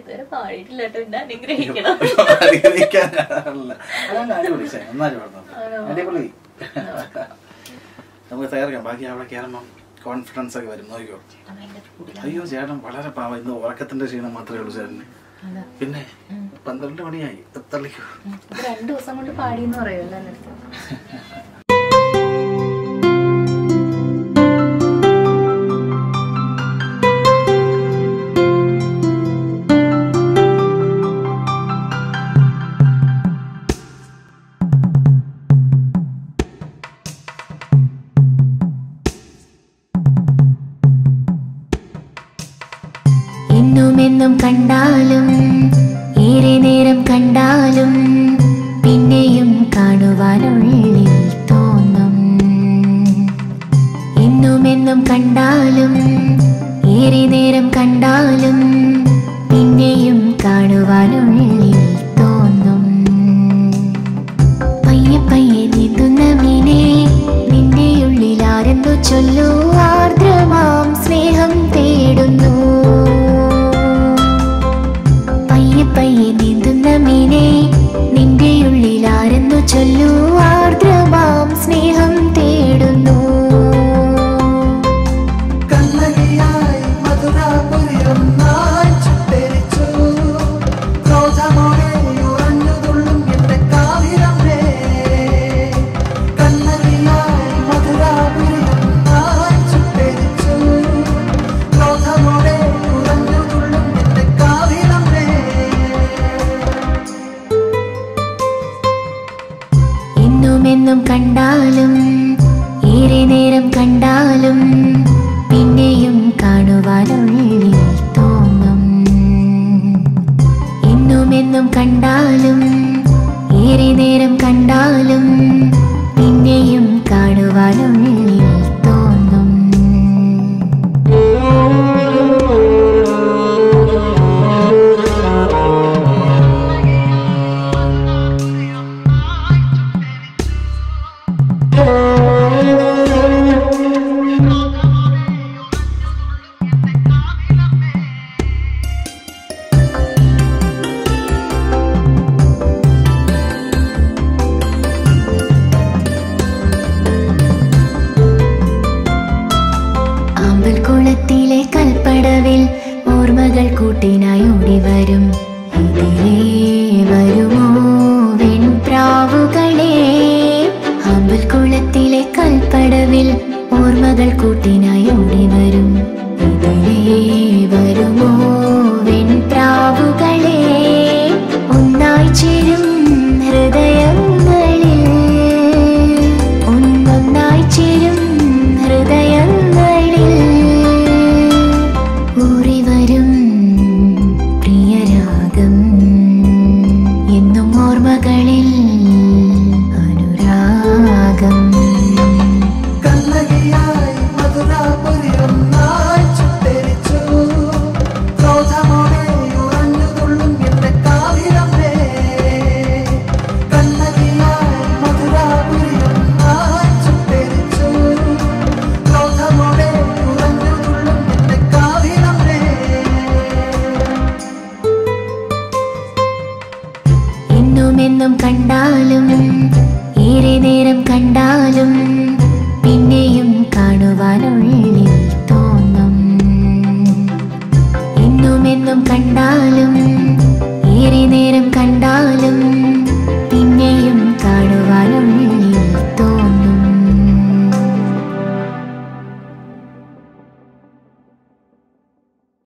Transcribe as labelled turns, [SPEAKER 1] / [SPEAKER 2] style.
[SPEAKER 1] ഇതുവരെ പാടിയിട്ടില്ല കേട്ടോ എന്നെ അനുഗ്രഹിക്കണം
[SPEAKER 2] അനുഗ്രഹിക്കാനല്ല അതാണ് അടിപൊളി ശരി, നന്നായി പാടുന്നുണ്ട്
[SPEAKER 1] ആണോ?
[SPEAKER 2] അടിപൊളി നമുക്ക് തയ്യാറാക്കാം ബാക്കി അവിടെ കയറുമ്പം കോൺഫിഡൻസ് ഒക്കെ വരും നോക്കിക്കോ
[SPEAKER 1] ഭയങ്കര കൂടുതലാ.
[SPEAKER 2] അയ്യോ ചേട്ടൻ വളരെ പാവം ഇന്ന് ഉറക്കത്തിന്റെ ക്ഷീണം മാത്രമേ ഉള്ളൂ ചേട്ടന്
[SPEAKER 1] അതാ.
[SPEAKER 2] പിന്നെ പന്ത്രണ്ട് മണിയായി തള്ളിക്കോ
[SPEAKER 1] ഉം. ഇത് രണ്ടു ദിവസം കൊണ്ട് പാടിയെന്ന് പറയുമല്ലോ എൻ്റെ അടുത്ത്
[SPEAKER 3] എന്നുമെന്നും കണ്ടാലും ഏറെ നേരം കണ്ടാലും പിന്നെയും കാണുവാനുള്ളിൽ തോന്നും എന്നുമെന്നും കണ്ടാലും ഏറെ നേരം കണ്ടാലും പിന്നെയും കാണുവാനുള്ളിൽ തോന്നും പയ്യെ പയ്യെ നീന്തുന്ന മീനെ നിന്റെ ഉള്ളിൽ ആരെന്തോ ചൊല്ലു ആർദ്രമാം സ്നേഹം തേടുന്നു പയ്യെ പയ്യെ നീന്തുന്ന മീനെ നിന്റെ ഉള്ളിൽ ആരെന്തോ ചൊല്ലു ആർദ്രമാം സ്നേഹം തേടുന്നു
[SPEAKER 4] കണ്ണകിയായി മധുരാപുരിയൊന്നായി ചുട്ടരിച്ചു ക്രോധമോടെ ഉറഞ്ഞുതുള്ളും എന്റെ കാവിരമ്മേ കണ്ണകിയായി മധുരാപുരിയൊന്നായി ചുട്ടരിച്ചു ക്രോധമോടെ ഉറഞ്ഞുതുള്ളും എന്റെ കാവിരമ്മേ
[SPEAKER 3] എന്നുമെന്നും കണ്ടാലും ഏറെ നേരം കണ്ടാലും പിന്നെയും കാണുവാനുള്ളിൽ തോന്നും എന്നുമെന്നും കണ്ടാലും ഏറെ നേരം കണ്ടാലും പിന്നെയും കാണുവാനുള്ളിൽ തോന്നും ആമ്പൽക്കുളത്തിലെ കൽപ്പടവിൽ ഓർമ്മകൾ കൂട്ടിനായി ഓടി വരും ഇതിലേ വരുമോ വെൺപ്രാവുകളെ ആമ്പൽക്കുളത്തിലെ കൽപ്പടവിൽ ഓർമ്മകൾ കൂട്ടിനായി ഓടി വരും ഇതിലേ വരുമോ വെൺപ്രാവുകളെ ഒന്നായി ചേരും ഹൃദയങ്ങളിൽ ഒന്നൊന്നായി ചേരും ഹൃദയങ്ങളിൽ ഊറിവരും പ്രിയരാഗം എന്നും ഓർമ്മകളിൽ അനുരാഗം
[SPEAKER 4] കണ്ണകിയായി മധുരാപുരിയൊന്നായി ചുട്ടരിച്ചു ക്രോധമോടെ ഉറഞ്ഞുതുള്ളും എന്റെ കാവിരമ്മേ കണ്ണകിയായി മധുരാപുരിയൊന്നായി ചുട്ടരിച്ചു ക്രോധമോടെ ഉറഞ്ഞുതുള്ളും എന്റെ കാവിരമ്മേ
[SPEAKER 3] എന്നുമെന്നും കണ്ടാലും ഏറെ നേരം കണ്ടാലും പിന്നെയും കാണുവാനുള്ളിൽ തോന്നും എന്നുമെന്നും കണ്ടാലും ഏറെ നേരം കണ്ടാലും